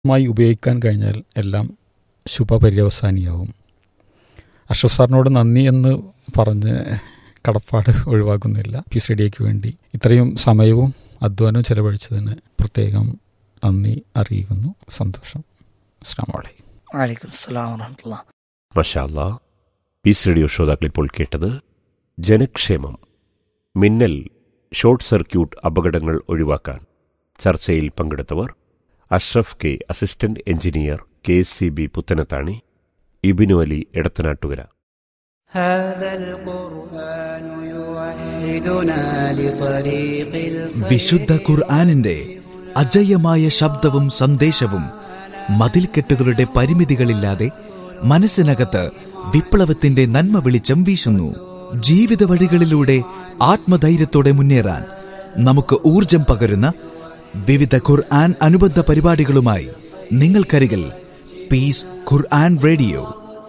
മായി ഉപയോഗിക്കാൻ കഴിഞ്ഞാൽ എല്ലാം ശുഭപര്യവസാനിയാവും അഷ്റഫ് സാറിനോട് നന്ദി എന്ന് പറഞ്ഞ് കടപ്പാട് ഒഴിവാക്കുന്നില്ല പി സി ഡിക്ക് വേണ്ടി ഇത്രയും സമയവും അധ്വാനവും ചെലവഴിച്ചതിന് പ്രത്യേകം നന്ദി അറിയിക്കുന്നു സന്തോഷം അസ്സാം വലൈക്കും വലൈക്കും അസ്സലാം വറഹമത്തുള്ള മഷാല്ല പീസ് റേഡിയോ ശ്രോതാക്കൾ ഇപ്പോൾ കേട്ടത് ജനക്ഷേമം മിന്നൽ ഷോർട്ട് സർക്യൂട്ട് അപകടങ്ങൾ ഒഴിവാക്കാൻ ചർച്ചയിൽ പങ്കെടുത്തവർ Ashraf K assistant engineer K S E B Puthanathani Ibnu Ali Edathanattukara هذا القرآن يوحدنا لطريق الخير വിശുദ്ധ ഖുർആാനിന്റെ അജയ്യമായ ശബ്ദവും സന്ദേശവും മതിൽക്കെട്ടുകളുടെ പരിമിതികളില്ലാതെ മനസ്സിനകത്ത് വിപ്ലവത്തിന്റെ നന്മ വെളിച്ചം വീശുന്നു ജീവിത വഴികളിലൂടെ ആത്മധൈര്യത്തോടെ മുന്നേറാൻ നമുക്ക് ഊർജം പകരുന്ന വിവിധ ഖുർആൻ അനുബന്ധ പരിപാടികളുമായി നിങ്ങൾക്കരികിൽ peace Quran radio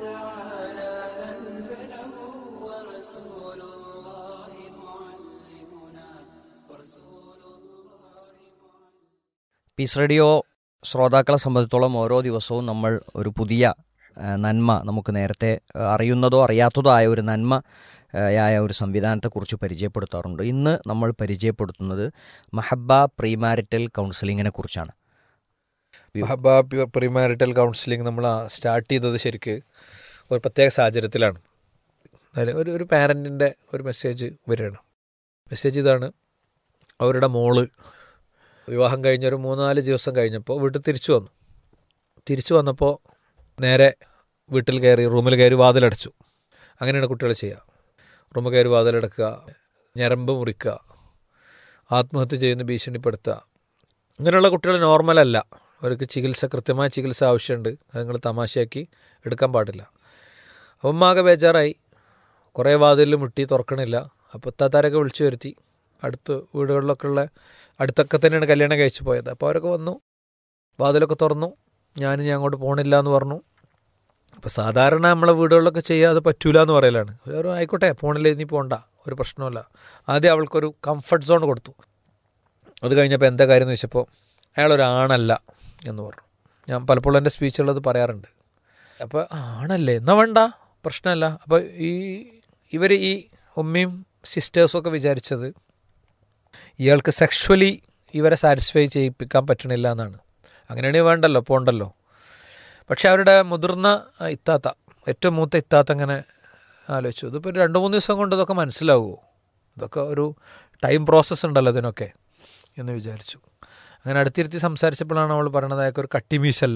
peace radio ശ്രോതാക്കളെ സംബന്ധിച്ചോളം ഓരോ ദിവസവും നമ്മൾ ഒരു പുതിയ ആ, നന്മ നമുക്ക് നേരത്തെ ആ, അറിയുന്നതോ അറിയാത്തതോ ആയ ഒരു നന്മ ആ, ആയ ഒരു സംവിധാനത്തെക്കുറിച്ച് പരിചയപ്പെടുത്താറുണ്ട് ഇന്ന് നമ്മൾ പരിചയപ്പെടുത്തുന്നത് മഹബ പ്രീമാരിറ്റൽ കൗൺസിലിങ്ങിനെ കുറിച്ചാണ് മഹബ പ്രിമാരിറ്റൽ കൗൺസിലിംഗ് നമ്മൾ സ്റ്റാർട്ട് ചെയ്തത് ശരിക്ക് ഒരു പ്രത്യേക സാഹചര്യത്തിലാണ് അതായത് ഒരു ഒരു പാരൻറ്റിൻ്റെ ഒരു മെസ്സേജ് വരികയാണ് മെസ്സേജ് ഇതാണ് അവരുടെ മോള് വിവാഹം കഴിഞ്ഞ ഒരു മൂന്നാല് ദിവസം കഴിഞ്ഞപ്പോൾ വീട്ടിൽ തിരിച്ചു വന്നു തിരിച്ചു വന്നപ്പോൾ നേരെ വീട്ടിൽ കയറി റൂമിൽ കയറി വാതിലടച്ചു അങ്ങനെയാണ് കുട്ടികൾ ചെയ്യുക റൂമിൽ കയറി വാതിലടക്കുക ഞരമ്പ് മുറിക്കുക ആത്മഹത്യ ചെയ്യുന്ന ഭീഷണിപ്പെടുത്തുക ഇങ്ങനെയുള്ള കുട്ടികൾ നോർമലല്ല അവർക്ക് ചികിത്സ കൃത്യമായ ചികിത്സ ആവശ്യമുണ്ട് അത് നിങ്ങൾ തമാശയാക്കി എടുക്കാൻ പാടില്ല അപ്പം ആകെ ബേജാറായി കുറേ വാതിലിൽ മുട്ടി തുറക്കണില്ല അപ്പോൾ താത്താരൊക്കെ വിളിച്ചു വരുത്തി അടുത്ത് വീടുകളിലൊക്കെ ഉള്ള അടുത്തൊക്കെ തന്നെയാണ് കല്യാണം കഴിച്ചു പോയത് അപ്പോൾ അവരൊക്കെ വന്നു വാതിലൊക്കെ തുറന്നു ഞാൻ ഞാൻ അങ്ങോട്ട് പോകണില്ല എന്ന് പറഞ്ഞു അപ്പോൾ സാധാരണ നമ്മളെ വീടുകളിലൊക്കെ ചെയ്യാതെ പറ്റൂല എന്ന് പറയലാണ് ഒരു ആയിക്കോട്ടെ പോണില്ല നീ പോണ്ട ഒരു പ്രശ്നമല്ല ആദ്യം അവൾക്കൊരു കംഫർട്ട് സോൺ കൊടുത്തു അത് കഴിഞ്ഞപ്പോൾ എന്താ കാര്യം എന്ന് വെച്ചപ്പോൾ അയാളൊരാണല്ല എന്ന് പറഞ്ഞു ഞാൻ പലപ്പോഴും എൻ്റെ സ്പീച്ചുള്ളത് പറയാറുണ്ട് അപ്പോൾ ആണല്ലേ എന്നാ വേണ്ട പ്രശ്നമല്ല അപ്പോൾ ഈ ഇവർ ഈ ഉമ്മയും സിസ്റ്റേഴ്സും ഒക്കെ വിചാരിച്ചത് ഇയാൾക്ക് സെക്ഷുവലി ഇവരെ സാറ്റിസ്ഫൈ ചെയ്യിപ്പിക്കാൻ പറ്റണില്ല എന്നാണ് അങ്ങനെയാണെങ്കിൽ വേണ്ടല്ലോ പോണ്ടല്ലോ പക്ഷെ അവരുടെ മുതിർന്ന ആ, ഇത്താത്ത ഏറ്റവും മൂത്ത ഇത്താത്ത അങ്ങനെ ആലോചിച്ചു ഇതിപ്പോൾ ഒരു രണ്ട് മൂന്ന് ദിവസം കൊണ്ട് ഇതൊക്കെ മനസ്സിലാവുമോ ഇതൊക്കെ ഒരു ടൈം പ്രോസസ്സ് ഉണ്ടല്ലോ ഇതിനൊക്കെ എന്ന് വിചാരിച്ചു അങ്ങനെ അടുത്തിരുത്തി സംസാരിച്ചപ്പോഴാണ് അവൾ പറയണത് അയാൾക്ക് ഒരു കട്ടിമീശല്ല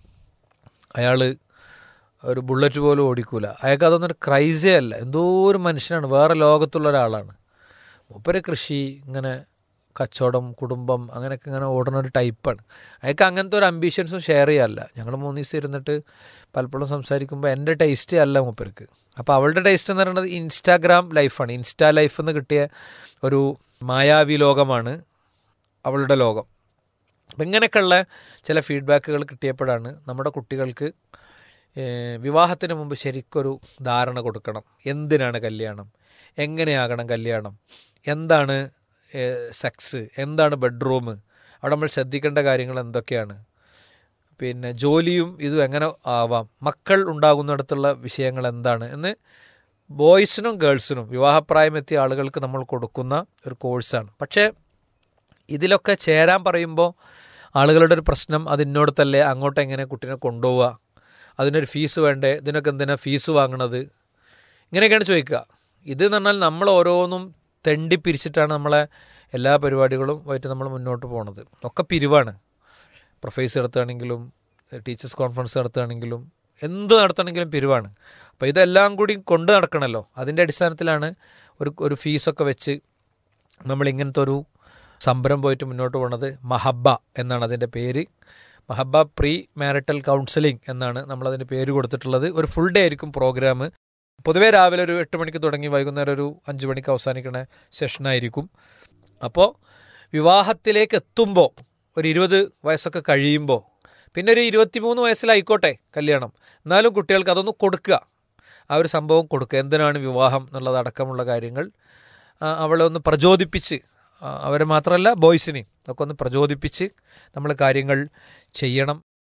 അയാൾ ഒരു ബുള്ളറ്റ് പോലും ഓടിക്കൂല അയാൾക്ക് അതൊന്നും ഒരു ക്രൈസേ അല്ല എന്തോ ഒരു മനുഷ്യനാണ് വേറെ ലോകത്തുള്ള ഒരാളാണ് മൂപ്പര് കൃഷി ഇങ്ങനെ കച്ചവടം കുടുംബം അങ്ങനെയൊക്കെ ഇങ്ങനെ ഓടുന്ന ഒരു ടൈപ്പാണ് അയാൾക്ക് അങ്ങനത്തെ ഒരു അംബീഷൻസും ഷെയർ ചെയ്യാറില്ല ഞങ്ങൾ മൂന്ന് ദിവസം ഇരുന്നിട്ട് പലപ്പോഴും സംസാരിക്കുമ്പോൾ എൻ്റെ ടേസ്റ്റ് അല്ല മൂപ്പർക്ക് അപ്പോൾ അവളുടെ ടേസ്റ്റ് എന്ന് പറയുന്നത് ഇൻസ്റ്റാഗ്രാം ലൈഫാണ് ഇൻസ്റ്റാ ലൈഫ് എന്ന് കിട്ടിയ ഒരു മായാവി ലോകമാണ് അവളുടെ ലോകം അപ്പം ഇങ്ങനെയൊക്കെയുള്ള ചില ഫീഡ്ബാക്കുകൾ കിട്ടിയപ്പോഴാണ് നമ്മുടെ കുട്ടികൾക്ക് ഏഹ്, വിവാഹത്തിന് മുമ്പ് ശരിക്കൊരു ധാരണ കൊടുക്കണം എന്തിനാണ് കല്യാണം എങ്ങനെയാകണം കല്യാണം എന്താണ് സെക്സ് എന്താണ് ബെഡ്റൂം അവിടെ നമ്മൾ ശ്രദ്ധിക്കേണ്ട കാര്യങ്ങൾ എന്തൊക്കെയാണ് പിന്നെ ജോലിയും ഇതും എങ്ങനെ ആവാം മക്കൾ ഉണ്ടാകുന്നിടത്തുള്ള വിഷയങ്ങൾ എന്താണ് എന്ന് ബോയ്സിനും ഗേൾസിനും വിവാഹപ്രായമെത്തിയ ആളുകൾക്ക് നമ്മൾ കൊടുക്കുന്ന ഒരു കോഴ്സാണ് പക്ഷേ ഇതിലൊക്കെ ചേരാൻ പറയുമ്പോൾ ആളുകളുടെ ഒരു പ്രശ്നം അത് ഇന്നോടത്തല്ലേ അങ്ങോട്ട് എങ്ങനെ കുട്ടീനെ കൊണ്ടുപോവുക അതിനൊരു ഫീസ് വേണ്ടേ ഇതിനൊക്കെ എന്തിനാ ഫീസ് വാങ്ങണത് ഇങ്ങനെയൊക്കെയാണ് ചോദിക്കുക ഇത് എന്ന് പറഞ്ഞാൽ നമ്മൾ ഓരോന്നും തെണ്ടി പിരിച്ചിട്ടാണ് നമ്മളെ എല്ലാ പരിപാടികളും ആയിട്ട് നമ്മൾ മുന്നോട്ട് പോണത് ഒക്കെ പിരിവാണ് പ്രൊഫൈസ് നടത്തുകയാണെങ്കിലും ടീച്ചേഴ്സ് കോൺഫറൻസ് നടത്തുകയാണെങ്കിലും എന്ത് നടത്തണമെങ്കിലും പിരിവാണ് അപ്പോൾ ഇതെല്ലാം കൂടി കൊണ്ട് നടക്കണമല്ലോ അതിൻ്റെ അടിസ്ഥാനത്തിലാണ് ഒരു ഒരു ഫീസൊക്കെ വെച്ച് നമ്മൾ ഇങ്ങനത്തെ ഒരു സംരംഭം പോയിട്ട് മുന്നോട്ട് പോണത് മഹബ എന്നാണ് അതിൻ്റെ പേര് മഹബ പ്രീ മാരിറ്റൽ കൗൺസിലിംഗ് എന്നാണ് നമ്മളതിൻ്റെ പേര് കൊടുത്തിട്ടുള്ളത് ഒരു ഫുൾ ഡേ ആയിരിക്കും പ്രോഗ്രാം പൊതുവേ രാവിലെ ഒരു എട്ട് മണിക്ക് തുടങ്ങി വൈകുന്നേരം ഒരു അഞ്ച് മണിക്ക് അവസാനിക്കുന്ന സെഷനായിരിക്കും അപ്പോൾ വിവാഹത്തിലേക്ക് എത്തുമ്പോൾ ഒരു ഇരുപത് വയസ്സൊക്കെ കഴിയുമ്പോൾ പിന്നെ ഒരു ഇരുപത്തിമൂന്ന് വയസ്സിലായിക്കോട്ടെ കല്യാണം എന്നാലും കുട്ടികൾക്ക് അതൊന്ന് കൊടുക്കുക ആ ഒരു സംഭവം കൊടുക്കുക എന്തിനാണ് വിവാഹം എന്നുള്ളതടക്കമുള്ള കാര്യങ്ങൾ ആ, അവളെ ഒന്ന് പ്രചോദിപ്പിച്ച് ആ, അവരെ മാത്രമല്ല ബോയ്സിനെയും ഒക്കെ ഒന്ന് പ്രചോദിപ്പിച്ച് നമ്മൾ കാര്യങ്ങൾ ചെയ്യണം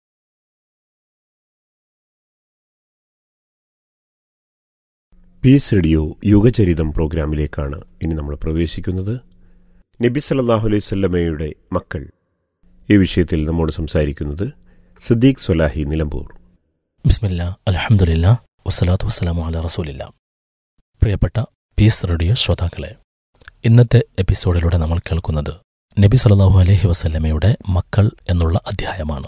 പീസ് റേഡിയോ യുഗചരിതം പ്രോഗ്രാമിലേക്കാണ് ഇനി നമ്മൾ പ്രവേശിക്കുന്നത് നബി സല്ലല്ലാഹു അലൈഹി സ്വല്ലമയുടെ മക്കൾ ഈ വിഷയത്തിൽ നമ്മോട് സംസാരിക്കുന്നത് സിദ്ദീഖ് സൊലാഹി നിലമ്പൂർ ബിസ്മില്ല അലഹമുല്ല വസ്സലാത്തു വസ്സലാമു അല റസൂലില്ല പ്രിയപ്പെട്ട പീസ് റേഡിയോ ശ്രോതാക്കളെ ഇന്നത്തെ എപ്പിസോഡിലൂടെ നമ്മൾ കേൾക്കുന്നത് നബി സല്ലല്ലാഹു അലൈഹി വസല്ലമയുടെ മക്കൾ എന്നുള്ള അധ്യായമാണ്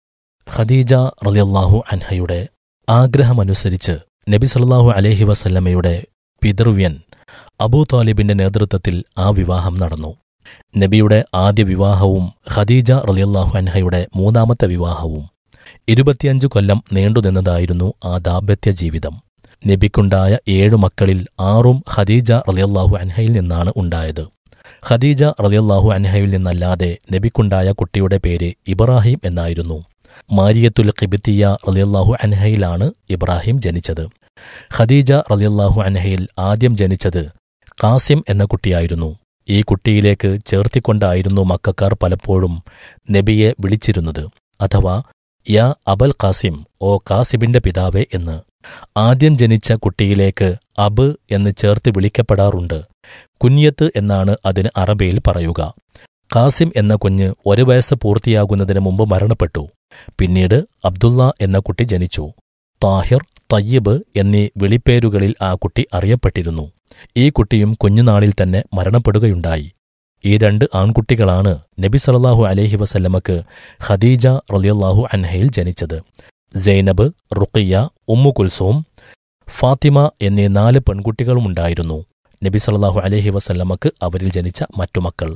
ഖദീജ റളിയല്ലാഹു അൻഹയുടെ ആഗ്രഹമനുസരിച്ച് നബി സല്ലല്ലാഹു അലൈഹി വസല്ലമയുടെ പിതൃവ്യൻ അബൂ താലിബിന്റെ നേതൃത്വത്തിൽ ആ വിവാഹം നടന്നു നബിയുടെ ആദ്യ വിവാഹവും ഖദീജ റളിയല്ലാഹു അൻഹയുടെ മൂന്നാമത്തെ വിവാഹവും ഇരുപത്തിയഞ്ചു കൊല്ലം നീണ്ടുനിന്നതായിരുന്നു ആ ദാമ്പത്യ ജീവിതം നബിക്കുണ്ടായ ഏഴു മക്കളിൽ ആറും ഖദീജ റളിയല്ലാഹു അൻഹയിൽ നിന്നാണ് ഉണ്ടായത് ഖദീജ റളിയല്ലാഹു അൻഹയിൽ നിന്നല്ലാതെ നബിക്കുണ്ടായ കുട്ടിയുടെ പേര് ഇബ്രാഹിം എന്നായിരുന്നു മാരിയത്തുൽ ഖിബിത്തിയ റളിയല്ലാഹു അൻഹയിലാണ് ഇബ്രാഹിം ജനിച്ചത് ഖദീജ റളിയല്ലാഹു അൻഹയിൽ ആദ്യം ജനിച്ചത് കാസിം എന്ന കുട്ടിയായിരുന്നു ഈ കുട്ടിയിലേക്ക് ചേർത്തിക്കൊണ്ടായിരുന്നു മക്കാർ പലപ്പോഴും നബിയെ വിളിച്ചിരുന്നത് അഥവാ യാ അബൽ കാസിം ഓ കാസിബിന്റെ പിതാവേ എന്ന് ആദ്യം ജനിച്ച കുട്ടിയിലേക്ക് അബ് എന്ന് ചേർത്ത് വിളിക്കപ്പെടാറുണ്ട് കുഞ്ഞത്ത് എന്നാണ് അതിന് അറബിയിൽ പറയുക കാസിം എന്ന കുഞ്ഞ് ഒരു വയസ്സ് പൂർത്തിയാകുന്നതിന് മുമ്പ് മരണപ്പെട്ടു പിന്നീട് അബ്ദുള്ള എന്ന കുട്ടി ജനിച്ചു താഹിർ തയ്യബ് എന്നീ വിളിപ്പേരുകളിൽ ആ കുട്ടി അറിയപ്പെട്ടിരുന്നു ഈ കുട്ടിയും കുഞ്ഞുനാളിൽ തന്നെ മരണപ്പെടുകയുണ്ടായി ഈ രണ്ട് ആൺകുട്ടികളാണ് നബി സല്ലല്ലാഹു അലൈഹി വസല്ലമക്ക് ഖദീജ റളിയല്ലാഹു അൻഹയിൽ ജനിച്ചത് സൈനബ് റുഖിയ ഉമ്മു കുൽസൂം ഫാത്തിമ എന്നീ നാല് പെൺകുട്ടികളുമുണ്ടായിരുന്നു നബി സല്ലല്ലാഹു അലൈഹി വസല്ലമക്ക് അവരിൽ ജനിച്ച മറ്റു മക്കൾ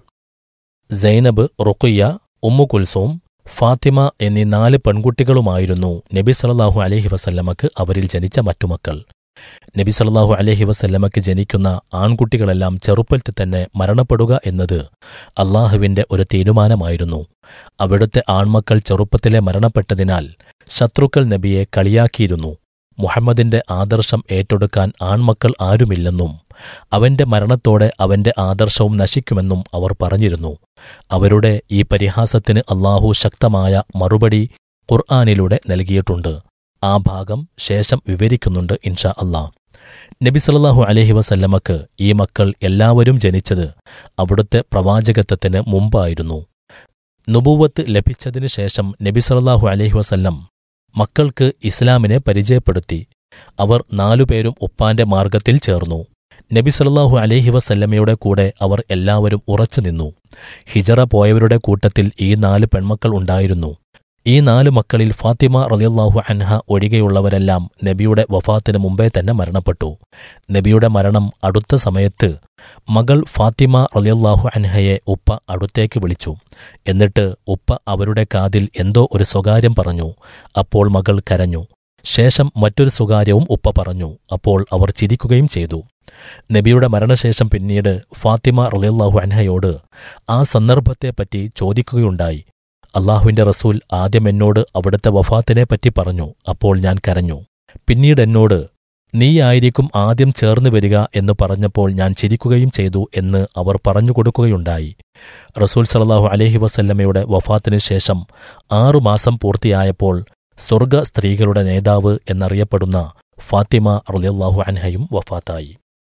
സൈനബ് റുഖിയ ഉമ്മു കുൽസൂം ഫാത്തിമ എന്നീ നാല് പെൺകുട്ടികളുമായിരുന്നു നബി സല്ലല്ലാഹു അലൈഹി വസല്ലമക്ക് അവരിൽ ജനിച്ച മറ്റു മക്കൾ നബി സല്ലല്ലാഹു അലൈഹി വസല്ലമക്ക് ജനിക്കുന്ന ആൺകുട്ടികളെല്ലാം ചെറുപ്പത്തിൽ തന്നെ മരണപ്പെടുക എന്നത് അള്ളാഹുവിന്റെ ഒരു തീരുമാനമായിരുന്നു അവിടുത്തെ ആൺമക്കൾ ചെറുപ്പത്തിലെ മരണപ്പെട്ടതിനാൽ ശത്രുക്കൾ നബിയെ കളിയാക്കിയിരുന്നു മുഹമ്മദിന്റെ ആദർശം ഏറ്റെടുക്കാൻ ആൺമക്കൾ ആരുമില്ലെന്നും അവന്റെ മരണത്തോടെ അവന്റെ ആദർശവും നശിക്കുമെന്നും അവർ പറഞ്ഞിരുന്നു അവരുടെ ഈ പരിഹാസത്തിന് അള്ളാഹു ശക്തമായ മറുപടി ഖുർആാനിലൂടെ നൽകിയിട്ടുണ്ട് ആ ഭാഗം ശേഷം വിവരിക്കുന്നുണ്ട് ഇൻഷാ അല്ലാ നബി സല്ലല്ലാഹു അലൈഹി വസല്ലമക്ക് ഈ മക്കൾ എല്ലാവരും ജനിച്ചത് അവിടുത്തെ പ്രവാചകത്വത്തിന് മുമ്പായിരുന്നു നുബൂവത്ത് ലഭിച്ചതിനു ശേഷം നബി സല്ലല്ലാഹു അലൈഹി വസല്ലം മക്കൾക്ക് ഇസ്ലാമിനെ പരിചയപ്പെടുത്തി അവർ നാലുപേരും ഉപ്പാന്റെ മാർഗത്തിൽ ചേർന്നു നബി സല്ലല്ലാഹു അലൈഹി വസല്ലമയുടെ കൂടെ അവർ എല്ലാവരും ഉറച്ചുനിന്നു ഹിജറ പോയവരുടെ കൂട്ടത്തിൽ ഈ നാല് പെൺമക്കൾ ഉണ്ടായിരുന്നു ഈ നാല് മക്കളിൽ ഫാത്തിമ റളിയല്ലാഹു അൻഹ ഒഴികെയുള്ളവരെല്ലാം നബിയുടെ വഫാത്തിന് മുമ്പേ തന്നെ മരണപ്പെട്ടു നബിയുടെ മരണം അടുത്ത സമയത്ത് മകൾ ഫാത്തിമ റളിയല്ലാഹു അൻഹയെ ഉപ്പ അടുത്തേക്ക് വിളിച്ചു എന്നിട്ട് ഉപ്പ അവരുടെ കാതിൽ എന്തോ ഒരു സ്വകാര്യം പറഞ്ഞു അപ്പോൾ മകൾ കരഞ്ഞു ശേഷം മറ്റൊരു സ്വകാര്യവും ഉപ്പ പറഞ്ഞു അപ്പോൾ അവർ ചിരിക്കുകയും ചെയ്തു നബിയുടെ മരണശേഷം പിന്നീട് ഫാത്തിമ റളിയല്ലാഹു അൻഹയോട് ആ സന്ദർഭത്തെപ്പറ്റി ചോദിക്കുകയുണ്ടായി അള്ളാഹുവിന്റെ റസൂൽ ആദ്യം എന്നോട് അവിടുത്തെ വഫാത്തിനെ പറ്റി പറഞ്ഞു അപ്പോൾ ഞാൻ കരഞ്ഞു പിന്നീട് എന്നോട് നീയായിരിക്കും ആദ്യം ചേർന്ന് വരിക എന്ന് പറഞ്ഞപ്പോൾ ഞാൻ ചിരിക്കുകയും ചെയ്തു എന്ന് അവർ പറഞ്ഞുകൊടുക്കുകയുണ്ടായി റസൂൽ സലല്ലാഹു അലഹി വസല്ലമയുടെ വഫാത്തിനു ശേഷം ആറുമാസം പൂർത്തിയായപ്പോൾ സ്വർഗ സ്ത്രീകളുടെ നേതാവ് എന്നറിയപ്പെടുന്ന ഫാത്തിമ റളിയല്ലാഹു അൻഹയും വഫാത്തായി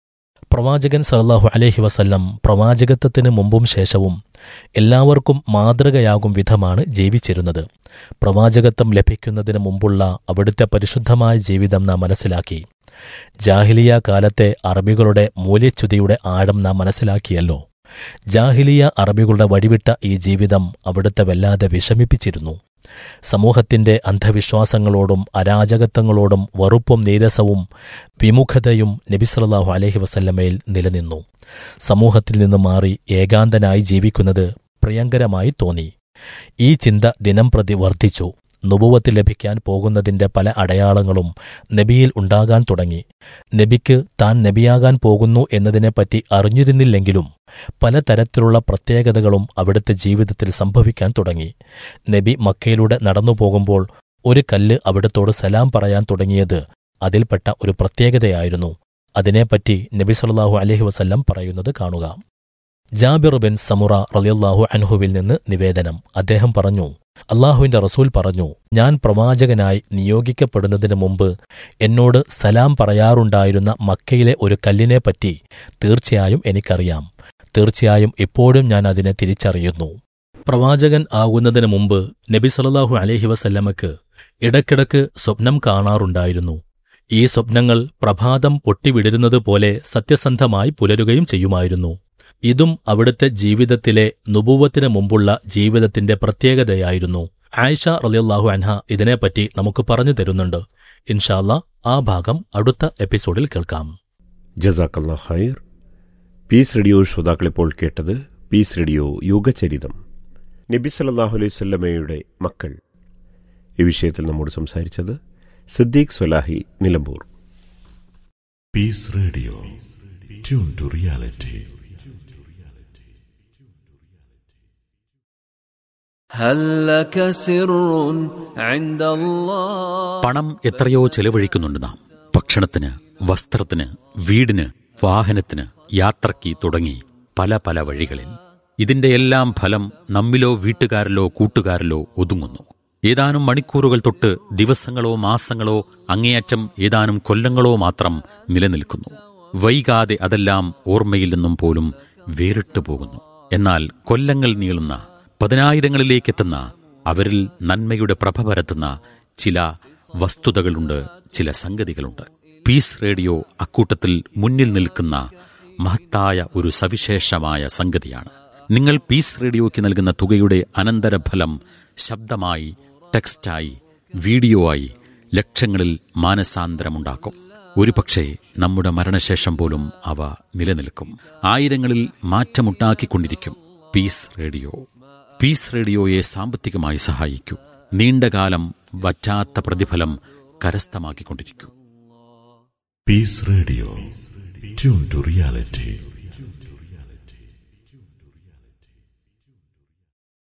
പ്രവാചകൻ സല്ലല്ലാഹു അലൈഹി വസല്ലം പ്രവാചകത്വത്തിന് മുമ്പും ശേഷവും എല്ലാവർക്കും മാതൃകയാകും വിധമാണ് ജീവിച്ചിരുന്നത് പ്രവാചകത്വം ലഭിക്കുന്നതിന് മുമ്പുള്ള അവിടുത്തെ പരിശുദ്ധമായ ജീവിതം നാം മനസ്സിലാക്കി ജാഹിലിയ കാലത്തെ അറബികളുടെ മൂല്യച്യുതിയുടെ ആഴം നാം മനസ്സിലാക്കിയല്ലോ ജാഹിലിയ അറബികളുടെ വഴിവിട്ട ഈ ജീവിതം അവിടുത്തെ വല്ലാതെ വിഷമിപ്പിച്ചിരുന്നു സമൂഹത്തിന്റെ അന്ധവിശ്വാസങ്ങളോടും അരാജകത്വങ്ങളോടും വറുപ്പും നീരസവും വിമുഖതയും നബിസല്ലാഹു അലഹി വസല്ലമയിൽ നിലനിന്നു സമൂഹത്തിൽ നിന്ന് മാറി ഏകാന്തനായി ജീവിക്കുന്നത് പ്രിയങ്കരമായി തോന്നി ഈ ചിന്ത ദിനം പ്രതി വർദ്ധിച്ചു നുപുവത്ത് ലഭിക്കാൻ പോകുന്നതിന്റെ പല അടയാളങ്ങളും നബിയിൽ ഉണ്ടാകാൻ തുടങ്ങി നബിക്ക് താൻ നബിയാകാൻ പോകുന്നു എന്നതിനെപ്പറ്റി അറിഞ്ഞിരുന്നില്ലെങ്കിലും പലതരത്തിലുള്ള പ്രത്യേകതകളും അവിടുത്തെ ജീവിതത്തിൽ സംഭവിക്കാൻ തുടങ്ങി നബി മക്കയിലൂടെ നടന്നു പോകുമ്പോൾ ഒരു കല്ല് അവിടത്തോട് സലാം പറയാൻ തുടങ്ങിയത് അതിൽപ്പെട്ട ഒരു പ്രത്യേകതയായിരുന്നു അതിനെപ്പറ്റി നബി സല്ലല്ലാഹു അലൈഹി വസല്ലം പറയുന്നത് കാണുക ജാബിർ ബിൻ സമുറ റളിയല്ലാഹു അൻഹുവിൽ നിന്ന് നിവേദനം അദ്ദേഹം പറഞ്ഞു അള്ളാഹുവിന്റെ റസൂൽ പറഞ്ഞു ഞാൻ പ്രവാചകനായി നിയോഗിക്കപ്പെടുന്നതിന് മുമ്പ് എന്നോട് സലാം പറയാറുണ്ടായിരുന്ന മക്കയിലെ ഒരു കല്ലിനെപ്പറ്റി തീർച്ചയായും എനിക്കറിയാം തീർച്ചയായും ഇപ്പോഴും ഞാൻ അതിനെ തിരിച്ചറിയുന്നു പ്രവാചകൻ ആകുന്നതിന് മുമ്പ് നബി സല്ലല്ലാഹു അലൈഹി വസല്ലമക്ക് ഇടയ്ക്കിടയ്ക്ക് സ്വപ്നം കാണാറുണ്ടായിരുന്നു ഈ സ്വപ്നങ്ങൾ പ്രഭാതം പൊട്ടിവിടരുന്നത് പോലെ സത്യസന്ധമായി പുലരുകയും ചെയ്യുമായിരുന്നു ഇതും അവിടുത്തെ ജീവിതത്തിലെ നുപൂവത്തിന് മുമ്പുള്ള ജീവിതത്തിന്റെ പ്രത്യേകതയായിരുന്നു ആയിഷ റളിയല്ലാഹു അൻഹ ഇതിനെപ്പറ്റി നമുക്ക് പറഞ്ഞു തരുന്നുണ്ട് ഇൻഷാല്ല ആ ഭാഗം അടുത്ത എപ്പിസോഡിൽ കേൾക്കാം ജസാക്കല്ലാ ഖൈർ പീസ് റേഡിയോ ശ്രോതാക്കളിപ്പോൾ കേട്ടത് പീസ് റേഡിയോ യുഗചരിതം നബി സല്ലല്ലാഹു അലൈഹി വസല്ലമയുടെ മക്കൾ ഈ വിഷയത്തിൽ നമ്മോട് സംസാരിച്ചത് സിദ്ദീഖ് സ്വലാഹി Nilambur Peace Radio. Tune to reality. هل لك سر عند الله പണം എത്രയോ ചെലവഴിക്കുന്നുണ്ട് നാം ഭക്ഷണത്തിന് വസ്ത്രത്തിന് വീടിന് വാഹനത്തിന് യാത്രയ്ക്ക് തുടങ്ങി പല പല വഴികളിൽ ഇതിന്റെ എല്ലാം ഫലം നമ്മിലോ വീട്ടുകാരിലോ കൂട്ടുകാരിലോ ഒതുങ്ങുന്നു ഏതാനും മണിക്കൂറുകൾ തൊട്ട് ദിവസങ്ങളോ മാസങ്ങളോ അങ്ങേയറ്റം ഏതാനും കൊല്ലങ്ങളോ മാത്രം നിലനിൽക്കുന്നു വൈകാതെ അതെല്ലാം ഓർമ്മയിൽ നിന്നും പോലും വേറിട്ടു പോകുന്നു എന്നാൽ കൊല്ലങ്ങൾ നീളുന്ന പതിനായിരങ്ങളിലേക്കെത്തുന്ന അവരിൽ നന്മയുടെ പ്രഭ പരത്തുന്ന ചില വസ്തുതകളുണ്ട് ചില സംഗതികളുണ്ട് പീസ് റേഡിയോ അക്കൂട്ടത്തിൽ മുന്നിൽ നിൽക്കുന്ന മഹത്തായ ഒരു സവിശേഷമായ സംഗതിയാണ് നിങ്ങൾ പീസ് റേഡിയോയ്ക്ക് നൽകുന്ന തുകയുടെ അനന്തരഫലം ശബ്ദമായി ടെക്സ്റ്റായി വീഡിയോ ആയി ലക്ഷങ്ങളിൽ മാനസാന്തരമുണ്ടാക്കും ഒരുപക്ഷെ നമ്മുടെ മരണശേഷം പോലും അവ നിലനിൽക്കും ആയിരങ്ങളിൽ മാറ്റമുണ്ടാക്കിക്കൊണ്ടിരിക്കും പീസ് റേഡിയോ പീസ് റേഡിയോയെ സാമ്പത്തികമായി സഹായിക്കൂ നീണ്ടകാലം വറ്റാത്ത പ്രതിഫലം കരസ്ഥമാക്കിക്കൊണ്ടിരിക്കൂ Peace Radio. Tune to reality.